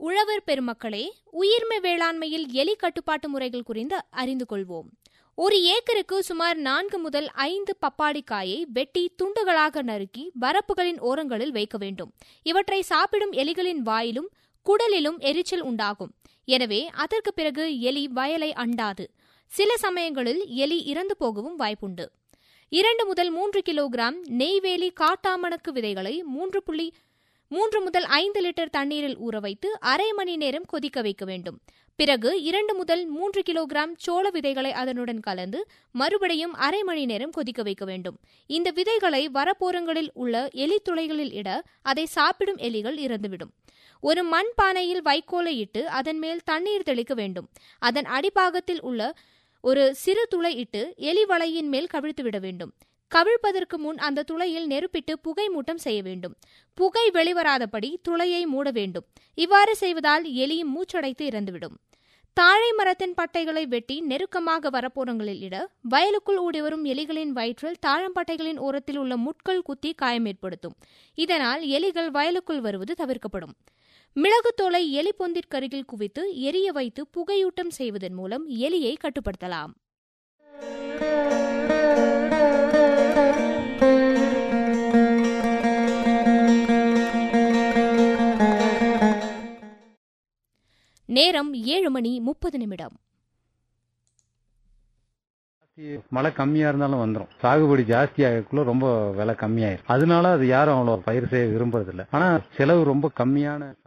உழவர் பெருமக்களே உயிர்ம வேளாண்மையில் எலி கட்டுப்பாட்டு முறைகள் குறித்து அறிந்து கொள்வோம் ஒரு ஏக்கருக்கு சுமார் நான்கு முதல் ஐந்து பப்பாளிக்காயை வெட்டி துண்டுகளாக நறுக்கி வரப்புகளின் ஓரங்களில் வைக்க வேண்டும் இவற்றை சாப்பிடும் எலிகளின் வாயிலும் குடலிலும் எரிச்சல் உண்டாகும் எனவே அதற்கு பிறகு எலி வயலை அண்டாது சில சமயங்களில் எலி இறந்து போகவும் வாய்ப்புண்டு இரண்டு முதல் மூன்று கிலோகிராம் நெய்வேலி காட்டாமணக்கு விதைகளை மூன்று புள்ளி மூன்று முதல் ஐந்து லிட்டர் தண்ணீரில் ஊற வைத்து அரை மணி நேரம் கொதிக்க வைக்க வேண்டும் பிறகு இரண்டு முதல் மூன்று கிலோகிராம் சோள விதைகளை அதனுடன் கலந்து மறுபடியும் அரை மணி நேரம் கொதிக்க வைக்க வேண்டும் இந்த விதைகளை வரப்போரங்களில் உள்ள எலி துளைகளில் இட அதை சாப்பிடும் எலிகள் இறந்துவிடும் ஒரு மண் பானையில் வைக்கோலை இட்டு அதன் மேல் தண்ணீர் தெளிக்க வேண்டும் அதன் அடிப்பாகத்தில் உள்ள ஒரு சிறு துளை இட்டு எலி வலையின் மேல் கவிழ்த்து விட வேண்டும் கவிழ்ப்பதற்கு முன் அந்த துளையில் நெருப்பிட்டு புகை மூட்டம் செய்ய வேண்டும் புகை வெளிவராதபடி துளையை மூட வேண்டும் இவ்வாறு செய்வதால் எலி மூச்சடைத்து இறந்துவிடும் தாழை மரத்தின் பட்டைகளை வெட்டி நெருக்கமாக வரப்போரங்களில் இட வயலுக்குள் ஓடிவரும் எலிகளின் வயிற்றில் தாழம்பட்டைகளின் ஓரத்தில் உள்ள முட்கள் குத்தி காயம் ஏற்படுத்தும் இதனால் எலிகள் வயலுக்குள் வருவது தவிர்க்கப்படும் மிளகுத்தோலை எலி பொந்திற்கருகில் குவித்து எரிய வைத்து புகையூட்டம் செய்வதன் மூலம் எலியை கட்டுப்படுத்தலாம் நேரம் ஏழு மணி முப்பது நிமிடம் மழை கம்மியா இருந்தாலும் வந்துரும் சாகுபடி ஜாஸ்தி ஆகக்குள்ள ரொம்ப விலை கம்மியாயிரும் அதனால அது யாரும் அவ்வளவு பயிர் செய்ய விரும்புறது இல்ல ஆனா செலவு ரொம்ப கம்மியான